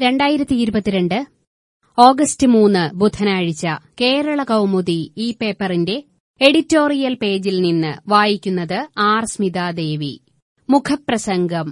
രണ്ടായിരത്തി ഇരുപത്തിരണ്ട് ഓഗസ്റ്റ് മൂന്ന് ബുധനാഴ്ച കേരള കൗമുദി ഈ പേപ്പറിന്റെ എഡിറ്റോറിയൽ പേജിൽ നിന്ന് വായിക്കുന്നത് ആർ സ്മിതാദേവി മുഖപ്രസംഗം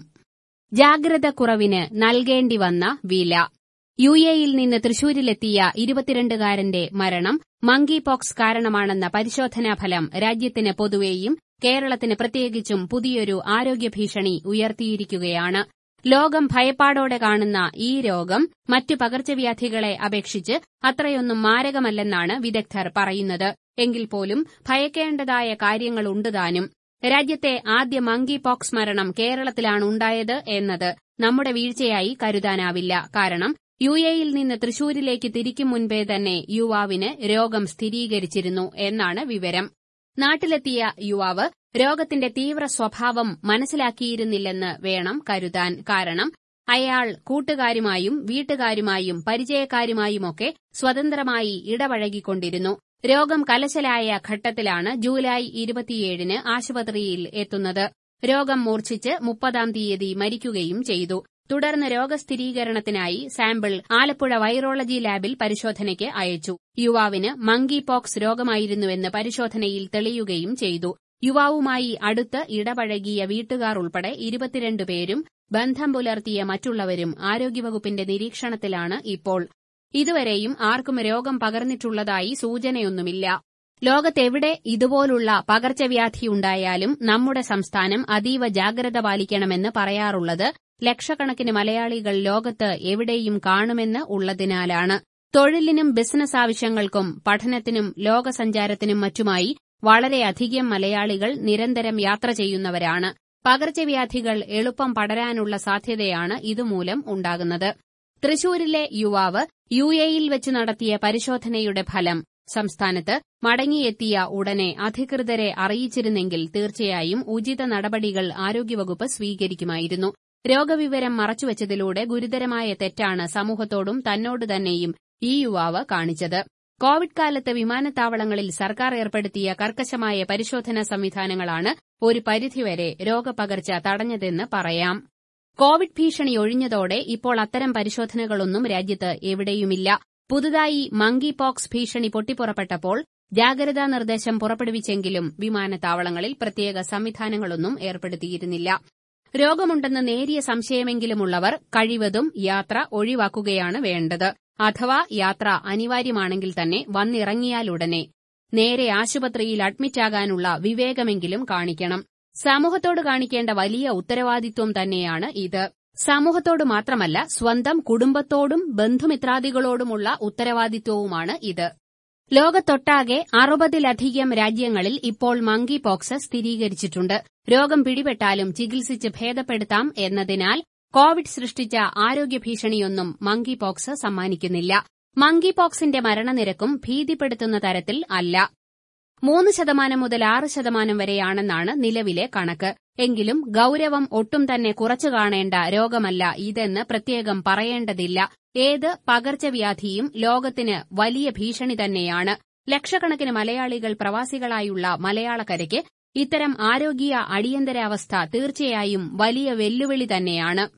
ജാഗ്രത കുറവിന് നൽകേണ്ടി വന്ന വില യു എയിൽ നിന്ന് തൃശൂരിലെത്തിയ ഇരുപത്തിരണ്ടുകാരന്റെ മരണം മങ്കി പോക്സ് കാരണമാണെന്ന പരിശോധനാഫലം രാജ്യത്തിന് പൊതുവെയും കേരളത്തിന് പ്രത്യേകിച്ചും പുതിയൊരു ആരോഗ്യഭീഷണി ഉയർത്തിയിരിക്കുകയാണ് ലോകം ഭയപ്പാടോടെ കാണുന്ന ഈ രോഗം മറ്റു പകർച്ചവ്യാധികളെ അപേക്ഷിച്ച് അത്രയൊന്നും മാരകമല്ലെന്നാണ് വിദഗ്ധർ പറയുന്നത് എങ്കിൽ പോലും ഭയക്കേണ്ടതായ കാര്യങ്ങളുണ്ടുതാനും രാജ്യത്തെ ആദ്യ മങ്കി പോക്സ് മരണം കേരളത്തിലാണുണ്ടായത് എന്നത് നമ്മുടെ വീഴ്ചയായി കരുതാനാവില്ല കാരണം യു എയിൽ നിന്ന് തൃശൂരിലേക്ക് തിരിക്കും മുൻപേ തന്നെ യുവാവിന് രോഗം സ്ഥിരീകരിച്ചിരുന്നു എന്നാണ് വിവരം നാട്ടിലെത്തിയ യുവാവ് രോഗത്തിന്റെ തീവ്ര സ്വഭാവം മനസ്സിലാക്കിയിരുന്നില്ലെന്ന് വേണം കരുതാൻ കാരണം അയാൾ കൂട്ടുകാരുമായും വീട്ടുകാരുമായും പരിചയക്കാരുമായുമൊക്കെ സ്വതന്ത്രമായി ഇടപഴകിക്കൊണ്ടിരുന്നു രോഗം കലശലായ ഘട്ടത്തിലാണ് ജൂലൈ ഇരുപത്തിയേഴിന് ആശുപത്രിയിൽ എത്തുന്നത് രോഗം മൂർച്ഛിച്ച് മുപ്പതാം തീയതി മരിക്കുകയും ചെയ്തു തുടർന്ന് രോഗസ്ഥിരീകരണത്തിനായി സാമ്പിൾ ആലപ്പുഴ വൈറോളജി ലാബിൽ പരിശോധനയ്ക്ക് അയച്ചു യുവാവിന് മങ്കി പോക്സ് രോഗമായിരുന്നുവെന്ന് പരിശോധനയിൽ തെളിയുകയും ചെയ്തു യുവാവുമായി അടുത്ത് ഇടപഴകിയ വീട്ടുകാർ ഉൾപ്പെടെ ഇരുപത്തിരണ്ട് പേരും ബന്ധം പുലർത്തിയ മറ്റുള്ളവരും ആരോഗ്യവകുപ്പിന്റെ നിരീക്ഷണത്തിലാണ് ഇപ്പോൾ ഇതുവരെയും ആർക്കും രോഗം പകർന്നിട്ടുള്ളതായി സൂചനയൊന്നുമില്ല ലോകത്തെവിടെ ഇതുപോലുള്ള പകർച്ചവ്യാധിയുണ്ടായാലും നമ്മുടെ സംസ്ഥാനം അതീവ ജാഗ്രത പാലിക്കണമെന്ന് പറയാറുള്ളത് ലക്ഷക്കണക്കിന് മലയാളികൾ ലോകത്ത് എവിടെയും കാണുമെന്ന് ഉള്ളതിനാലാണ് തൊഴിലിനും ബിസിനസ് ആവശ്യങ്ങൾക്കും പഠനത്തിനും ലോകസഞ്ചാരത്തിനും മറ്റുമായി വളരെയധികം മലയാളികൾ നിരന്തരം യാത്ര ചെയ്യുന്നവരാണ് പകർച്ചവ്യാധികൾ എളുപ്പം പടരാനുള്ള സാധ്യതയാണ് ഇതുമൂലം ഉണ്ടാകുന്നത് തൃശൂരിലെ യുവാവ് യു എയിൽ വെച്ച് നടത്തിയ പരിശോധനയുടെ ഫലം സംസ്ഥാനത്ത് മടങ്ങിയെത്തിയ ഉടനെ അധികൃതരെ അറിയിച്ചിരുന്നെങ്കിൽ തീർച്ചയായും ഉചിത നടപടികൾ ആരോഗ്യവകുപ്പ് സ്വീകരിക്കുമായിരുന്നു രോഗവിവരം മറച്ചുവച്ചതിലൂടെ ഗുരുതരമായ തെറ്റാണ് സമൂഹത്തോടും തന്നോട് തന്നെയും ഈ യുവാവ് കാണിച്ചത് കോവിഡ് കാലത്ത് വിമാനത്താവളങ്ങളിൽ സർക്കാർ ഏർപ്പെടുത്തിയ കർക്കശമായ പരിശോധനാ സംവിധാനങ്ങളാണ് ഒരു പരിധിവരെ രോഗപകർച്ച തടഞ്ഞതെന്ന് പറയാം കോവിഡ് ഭീഷണി ഒഴിഞ്ഞതോടെ ഇപ്പോൾ അത്തരം പരിശോധനകളൊന്നും രാജ്യത്ത് എവിടെയുമില്ല പുതുതായി മങ്കി പോക്സ് ഭീഷണി പൊട്ടിപ്പുറപ്പെട്ടപ്പോൾ ജാഗ്രതാ നിർദ്ദേശം പുറപ്പെടുവിച്ചെങ്കിലും വിമാനത്താവളങ്ങളിൽ പ്രത്യേക സംവിധാനങ്ങളൊന്നും ഏർപ്പെടുത്തിയിരുന്നില്ല രോഗമുണ്ടെന്ന് നേരിയ സംശയമെങ്കിലുമുള്ളവർ കഴിവതും യാത്ര ഒഴിവാക്കുകയാണ് വേണ്ടത് അഥവാ യാത്ര അനിവാര്യമാണെങ്കിൽ തന്നെ വന്നിറങ്ങിയാലുടനെ നേരെ ആശുപത്രിയിൽ അഡ്മിറ്റാകാനുള്ള വിവേകമെങ്കിലും കാണിക്കണം സമൂഹത്തോട് കാണിക്കേണ്ട വലിയ ഉത്തരവാദിത്വം തന്നെയാണ് ഇത് സമൂഹത്തോട് മാത്രമല്ല സ്വന്തം കുടുംബത്തോടും ബന്ധുമിത്രാദികളോടുമുള്ള ഉത്തരവാദിത്വവുമാണ് ഇത് ലോകത്തൊട്ടാകെ അറുപതിലധികം രാജ്യങ്ങളിൽ ഇപ്പോൾ മങ്കി പോക്സ് സ്ഥിരീകരിച്ചിട്ടുണ്ട് രോഗം പിടിപെട്ടാലും ചികിത്സിച്ച് ഭേദപ്പെടുത്താം എന്നതിനാൽ കോവിഡ് സൃഷ്ടിച്ച ആരോഗ്യഭീഷണിയൊന്നും മങ്കി പോക്സ് സമ്മാനിക്കുന്നില്ല മങ്കി പോക്സിന്റെ മരണനിരക്കും ഭീതിപ്പെടുത്തുന്ന തരത്തിൽ അല്ല മൂന്ന് ശതമാനം മുതൽ ആറ് ശതമാനം വരെയാണെന്നാണ് നിലവിലെ കണക്ക് എങ്കിലും ഗൌരവം ഒട്ടും തന്നെ കുറച്ചു കാണേണ്ട രോഗമല്ല ഇതെന്ന് പ്രത്യേകം പറയേണ്ടതില്ല ഏത് പകർച്ചവ്യാധിയും ലോകത്തിന് വലിയ ഭീഷണി തന്നെയാണ് ലക്ഷക്കണക്കിന് മലയാളികൾ പ്രവാസികളായുള്ള മലയാളക്കരയ്ക്ക് ഇത്തരം ആരോഗ്യ അടിയന്തരാവസ്ഥ തീർച്ചയായും വലിയ വെല്ലുവിളി തന്നെയാണ്